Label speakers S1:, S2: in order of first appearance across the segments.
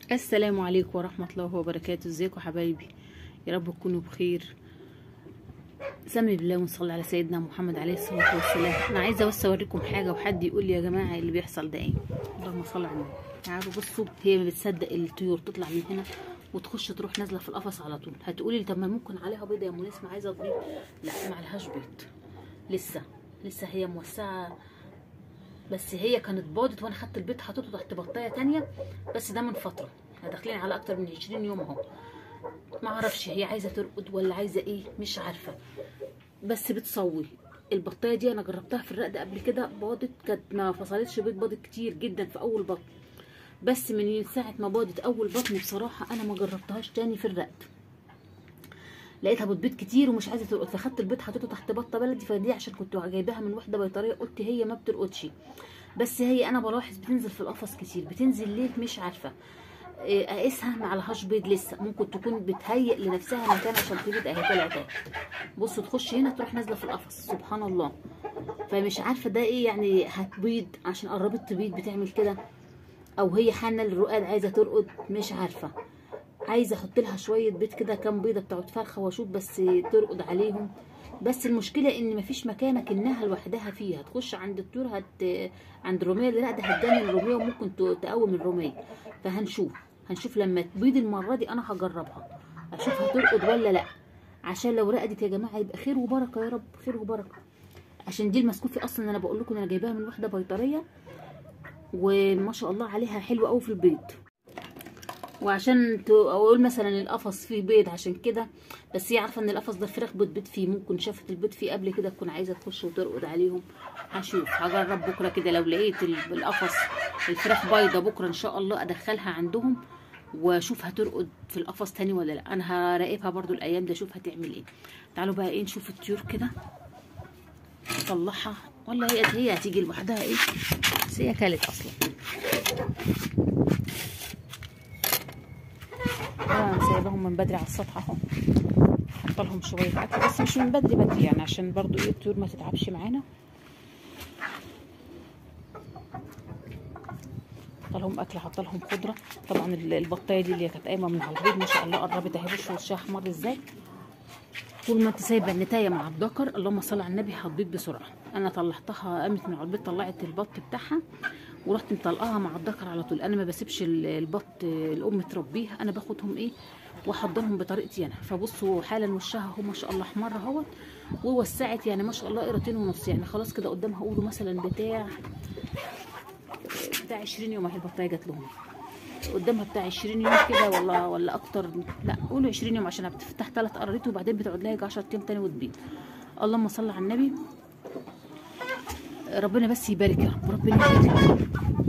S1: السلام عليكم ورحمة الله وبركاته ازيكم حبايبي يا رب تكونوا بخير سمي بالله ونصلي على سيدنا محمد عليه الصلاة والسلام انا عايزة بس اوريكم حاجة وحد يقول لي يا جماعة اللي بيحصل ده ايه اللهم صل على النبي تعالوا بصوا هي ما بتصدق الطيور تطلع من هنا وتخش تروح نازلة في القفص على طول هتقولي لي طب ما ممكن عليها بيضة يا ام نسمة عايزة تبيض لا ما عليهاش بيض لسه لسه هي موسعة بس هي كانت باضت وانا خدت البيض حطيته تحت بطايه تانية بس ده من فتره احنا داخلين على اكتر من 20 يوم اهو ما اعرفش هي عايزه ترقد ولا عايزه ايه مش عارفه بس بتصوي البطايه دي انا جربتها في الرقد قبل كده باضت كانت ما فصلتش بيض باضت كتير جدا في اول بطن بس من ساعه ما باضت اول بطن بصراحه انا ما جربتهاش تاني في الرقد لقيتها بتبيض كتير ومش عايزه ترقد فخدت البيض حطيته تحت بطه بلدي فدي عشان كنت جايباها من واحده بيطريه قلت هي ما بترقدش بس هي انا بلاحظ بتنزل في القفص كتير بتنزل ليه مش عارفه اقيسها ما عليهاش بيض لسه ممكن تكون بتهيئ لنفسها مكان عشان تبيض اهي طلعت اهي بصوا تخش هنا تروح نازله في القفص سبحان الله فمش عارفه ده ايه يعني هتبيض عشان قربت تبيض بتعمل كده او هي حانه للرقاد عايزه ترقد مش عارفه عايزه احط لها شويه بيض كده كام بيضه بتاعت فرخه واشوف بس ترقد عليهم بس المشكله ان مفيش مكانه كانها لوحدها فيها تخش عند الطيور هت عند الروميه اللي لا ده هتجنن الروميه وممكن تقوم الروميه فهنشوف هنشوف لما تبيض المره دي انا هجربها اشوف هترقد ولا لا عشان لو رقدت يا جماعه يبقى خير وبركه يا رب خير وبركه عشان دي المسكوفي اصلا انا بقول لكم انا جايباها من واحده بيطريه وما شاء الله عليها حلوه قوي في البيض وعشان اقول مثلا القفص فيه بيض عشان كده بس هي عارفه ان القفص ده فراخ بتبيض فيه ممكن شافت البيض فيه قبل كده تكون عايزه تخش وترقد عليهم هشوف هجرب بكره كده لو لقيت القفص الفراخ بايضه بكره ان شاء الله ادخلها عندهم واشوف هترقد في القفص تاني ولا لا انا هراقبها برضو الايام دي اشوف هتعمل ايه تعالوا بقى ايه نشوف الطيور كده نطلعها ولا هي هي هتيجي لوحدها ايه بس هي كلت اصلا انا سايباهم من بدري على السطح اهو حاطه لهم شويه اكل بس مش من بدري بدري يعني عشان برضو ايه الطيور ما تتعبش معانا حاطه لهم اكل حاطه لهم خضره طبعا البطايه دي اللي كانت قايمه من على البيض ما شاء الله قربت اهي بصوا وشها احمر ازاي طول ما انت سايبه النتايه مع الذكر اللهم صل على النبي هتبيض بسرعه انا طلعتها قامت من على البيض طلعت البط بتاعها ورحت مطلقاها مع الذكر على طول انا ما بسيبش البط الام تربيها انا باخدهم ايه واحضرهم بطريقتي انا فبصوا حالا وشها اهو ما شاء الله احمر اهوت ووسعت يعني ما شاء الله قيرتين ونص يعني خلاص كده قدامها قولوا مثلا بتاع بتاع 20 يوم اهي البطايه جات لهم قدامها بتاع 20 يوم كده ولا ولا اكتر لا قولوا 20 يوم عشان بتفتح ثلاث قراريط وبعدين بتقعد لها 10 ايام تاني وتبيض اللهم صل على النبي ربنا بس يبارك يا رب ربنا يبارك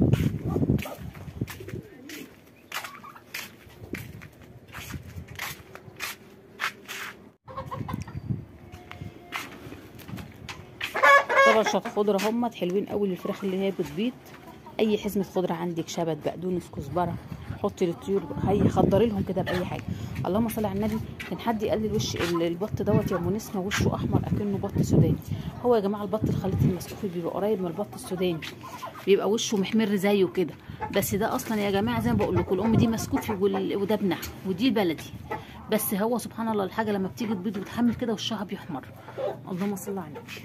S1: طبعا شويه خضره هم حلوين قوي للفراخ اللي هي بتبيض اي حزمه خضره عندك شبت بقدونس كزبره حطي للطيور هي خضري لهم كده باي حاجه اللهم صل على النبي كان حد قال لي الوش البط دوت يا ام نسمه وشه احمر اكنه بط سوداني هو يا جماعه البط الخليط المسكوفي بيبقى قريب من البط السوداني بيبقى وشه محمر زيه كده بس ده اصلا يا جماعه زي ما بقول لكم الام دي مسكوفي وده ابنها ودي بلدي بس هو سبحان الله الحاجه لما بتيجي تبيض وتحمل كده وشها بيحمر اللهم صل على النبي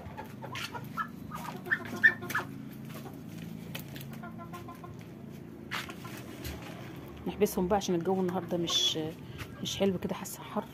S1: نحبسهم بقى عشان الجو النهارده مش مش حلو كده حاسه حر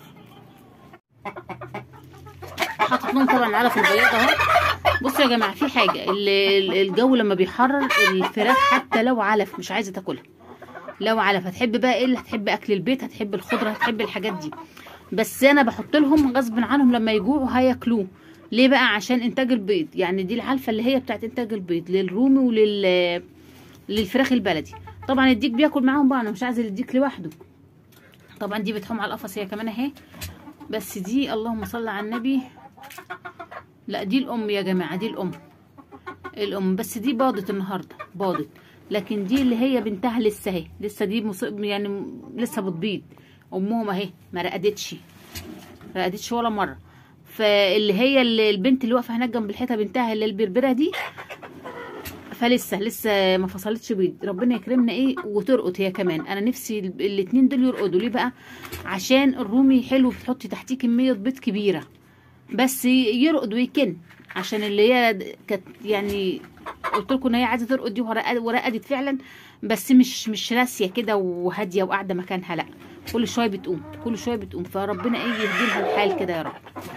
S1: حاطط لهم طبعا علف البياض اهو بصوا يا جماعه في حاجه الجو لما بيحرر الفراخ حتى لو علف مش عايزه تاكلها لو علف هتحب بقى ايه اللي هتحب اكل البيت هتحب الخضره هتحب الحاجات دي بس انا بحط لهم غصب عنهم لما يجوعوا هياكلوه ليه بقى عشان انتاج البيض يعني دي العلفه اللي هي بتاعت انتاج البيض للرومي ولل للفراخ البلدي طبعا الديك بياكل معاهم بقى انا مش عايزه الديك لوحده طبعا دي بتحوم على القفص هي كمان اهي بس دي اللهم صل على النبي لا دي الام يا جماعه دي الام الام بس دي باضت النهارده باضت لكن دي اللي هي بنتها لسه اهي لسه دي مصيب يعني لسه بتبيض امهم اهي ما رقدتش رقدتش ولا مره فاللي هي اللي البنت اللي واقفه هناك جنب الحيطه بنتها اللي البربره دي فلسه لسه ما فصلتش بيض ربنا يكرمنا ايه وترقد هي كمان انا نفسي ال- الاتنين دول يرقدوا ليه بقى عشان الرومي حلو بتحطي تحتيه كميه بيض كبيره بس ي- يرقد ويكن عشان اللي هي د- كانت يعني قلت لكم ان هي عايزه ترقد دي ورقد- ورقدت فعلا بس مش مش راسيه كده وهاديه وقاعده مكانها لا كل شويه بتقوم كل شويه بتقوم فربنا ايه يهديلها الحال كده يا رب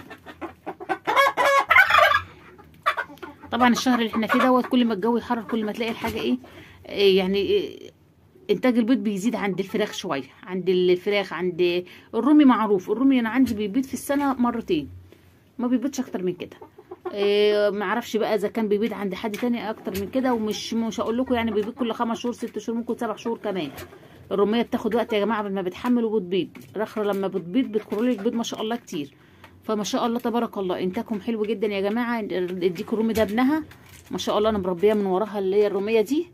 S1: طبعا الشهر اللي احنا فيه دوت كل ما الجو يحرر كل ما تلاقي الحاجه ايه إيه يعني إيه انتاج البيض بيزيد عند الفراخ شويه عند الفراخ عند الرومي معروف الرومي انا عندي بيبيض في السنه مرتين ما بيبيضش اكتر من كده إيه معرفش بقى اذا كان بيبيض عند حد تاني اكتر من كده ومش مش هقول لكم يعني بيبيض كل خمس شهور ست شهور ممكن سبع شهور كمان الروميه بتاخد وقت يا جماعه قبل ما بتحمل وبتبيض رخرة لما بتبيض بتخرج لك بيض ما شاء الله كتير فما شاء الله تبارك الله انتاجهم حلو جدا يا جماعه اديك الرومي ده ابنها ما شاء الله انا مربيه من وراها اللي هي الروميه دي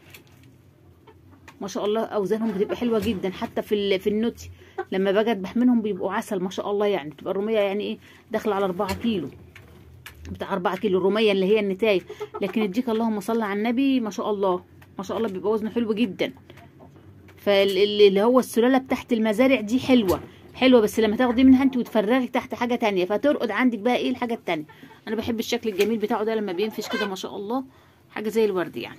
S1: ما شاء الله اوزانهم بتبقى حلوه جدا حتى في ال- في النوتي لما باجي اذبح منهم بيبقوا عسل ما شاء الله يعني بتبقى الروميه يعني ايه داخله على 4 كيلو بتاع 4 كيلو الروميه اللي هي النتايه لكن الديك اللهم صل على النبي ما شاء الله ما شاء الله بيبقى وزنه حلو جدا فاللي هو السلاله بتاعت المزارع دي حلوه حلوه بس لما تاخدي منها انت وتفرغي تحت حاجه تانية فترقد عندك بقى ايه الحاجه التانية انا بحب الشكل الجميل بتاعه ده لما بينفش كده ما شاء الله حاجه زي الورد يعني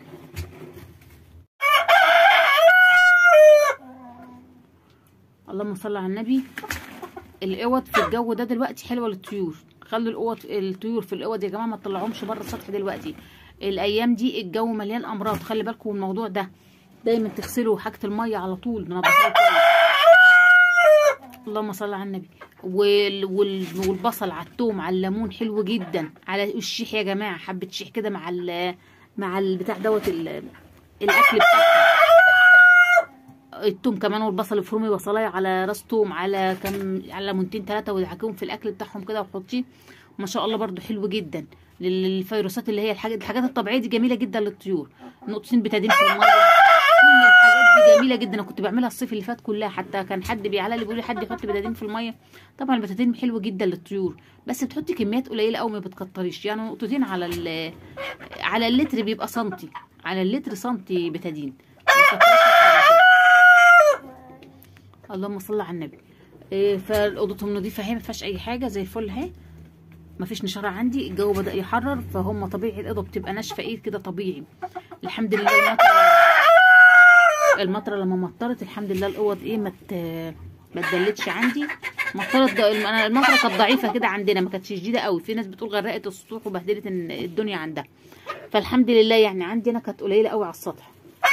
S1: اللهم صل على النبي الاوض في الجو ده دلوقتي حلوه للطيور خلوا الاوض الطيور في الاوض يا جماعه ما تطلعهمش بره السطح دلوقتي الايام دي الجو مليان امراض خلي بالكم من الموضوع ده دايما تغسلوا حاجه الميه على طول نضفوها كويس اللهم صل على النبي وال... وال... والبصل على الثوم على الليمون حلو جدا على الشيح يا جماعه حبه شيح كده مع ال... مع البتاع دوت ال... الاكل بتاعها التوم كمان والبصل افرمي بصلايه على راس توم على كم على ليمونتين ثلاثه ودعكيهم في الاكل بتاعهم كده وحطيه ما شاء الله برضو حلو جدا للفيروسات اللي هي الحاجات الحاجات الطبيعيه دي جميله جدا للطيور نقطتين بتادين في الميه كل الحاجات دي جميله جدا انا كنت بعملها الصيف اللي فات كلها حتى كان حد بيعلى لي بيقول لي حد يحط بتادين في الميه طبعا البتادين حلوه جدا للطيور بس بتحطي كميات قليله قوي ما بتكتريش يعني نقطتين على ال على اللتر بيبقى سنتي على اللتر سنتي بتادين ما تكتريش أكتر من كده. اللهم صل على النبي إيه فاوضتهم نظيفه اهي ما فيهاش اي حاجه زي الفل اهي ما فيش نشاره عندي الجو بدا يحرر فهم طبيعي الاوضه بتبقى ناشفه ايه كده طبيعي الحمد لله المطره المطره لما مطرت الحمد لله الاوض ايه ما مت... ما اتدلتش عندي مطرت ده انا المطره كانت ضعيفه كده عندنا ما كانتش شديده قوي في ناس بتقول غرقت السطوح وبهدلت الدنيا عندها فالحمد لله يعني عندي انا كانت قليله قوي على السطح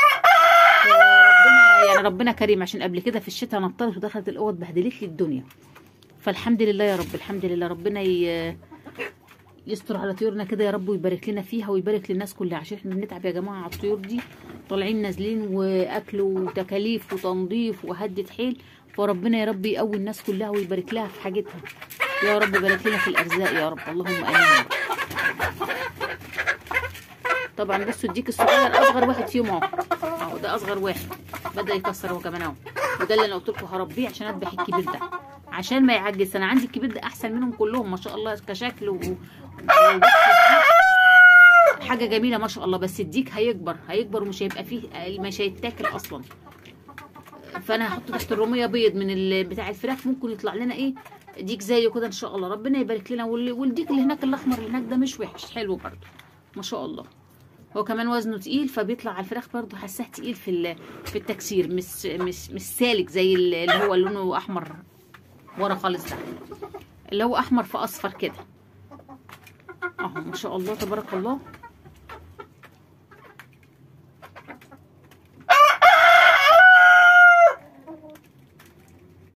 S1: ربنا يعني ربنا كريم عشان قبل كده في الشتاء نطرت ودخلت الاوض بهدلت لي الدنيا فالحمد لله يا رب الحمد لله ربنا ي... يستر على طيورنا كده يا رب ويبارك لنا فيها ويبارك للناس كلها عشان احنا بنتعب يا جماعه على الطيور دي طالعين نازلين واكل وتكاليف وتنظيف وهدة حيل فربنا يا رب يقوي الناس كلها ويبارك لها في حاجتها يا رب بارك لنا في الارزاق يا رب اللهم امين طبعا بصوا الديك الصغير اصغر واحد فيهم اهو اهو ده اصغر واحد بدا يكسر هو كمان اهو وده اللي انا قلت لكم هربيه عشان اذبح الكبير ده عشان ما يعجز انا عندي الكبير ده احسن منهم كلهم ما شاء الله كشكل و... و... حاجه جميله ما شاء الله بس الديك هيكبر هيكبر ومش هيبقى فيه مش هيتاكل اصلا فانا هحط تحت الروميه بيض من ال... بتاع الفراخ ممكن يطلع لنا ايه ديك زيه كده ان شاء الله ربنا يبارك لنا وال... والديك اللي هناك الاحمر اللي هناك ده مش وحش حلو برضه ما شاء الله هو كمان وزنه تقيل فبيطلع على الفراخ برضه حاساه تقيل في في التكسير مش مش مش سالك زي اللي هو لونه احمر ورا خالص ده اللي هو احمر في اصفر كده اهو ما شاء الله تبارك الله